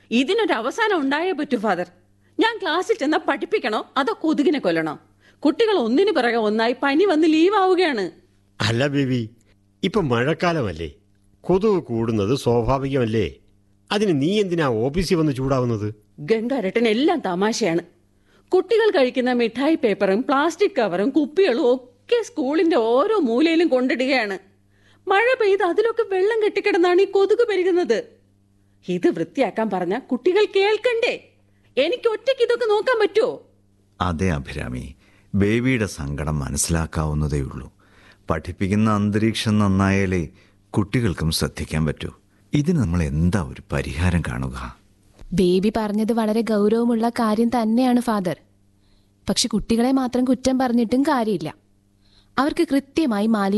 ഇതിനൊരു അവസാനം ഉണ്ടായേ പറ്റൂ ഫാദർ ഞാൻ ക്ലാസ്സിൽ ചെന്നാൽ പഠിപ്പിക്കണോ അതോ കൊതുകിനെ കൊല്ലണോ കുട്ടികൾ ഒന്നിനു പിറകെ ഒന്നായി പനി വന്ന് ലീവ് ആവുകയാണ് അല്ല ബേബി ഇപ്പൊ മഴക്കാലമല്ലേ കൊതുക് കൂടുന്നത് സ്വാഭാവികമല്ലേ അതിന് നീ എന്തിനാ ഓഫീസിൽ വന്ന് ചൂടാവുന്നത് ഗംഗാരട്ടൻ എല്ലാം തമാശയാണ് കുട്ടികൾ കഴിക്കുന്ന മിഠായി പേപ്പറും പ്ലാസ്റ്റിക് കവറും കുപ്പികളും ഒക്കെ സ്കൂളിന്റെ ഓരോ മൂലയിലും കൊണ്ടിടുകയാണ് മഴ പെയ്ത് അതിലൊക്കെ വെള്ളം കെട്ടിക്കിടന്നാണ് ഈ കൊതുക് പെരുകുന്നത് ഇത് വൃത്തിയാക്കാൻ പറഞ്ഞ കുട്ടികൾ കേൾക്കണ്ടേ എനിക്ക് ഒറ്റയ്ക്ക് ഇതൊക്കെ നോക്കാൻ പറ്റുമോ അതെ അഭിരാമി ബേബിയുടെ സങ്കടം മനസ്സിലാക്കാവുന്നതേ ഉള്ളൂ പഠിപ്പിക്കുന്ന അന്തരീക്ഷം നന്നായാലേ കുട്ടികൾക്കും ശ്രദ്ധിക്കാൻ പറ്റൂ ഇതിന് നമ്മൾ എന്താ ഒരു പരിഹാരം കാണുക ബേബി പറഞ്ഞത് വളരെ ഗൗരവമുള്ള കാര്യം തന്നെയാണ് ഫാദർ പക്ഷെ കുട്ടികളെ മാത്രം കുറ്റം പറഞ്ഞിട്ടും കാര്യമില്ല അവർക്ക് കൃത്യമായി മാലിന്യം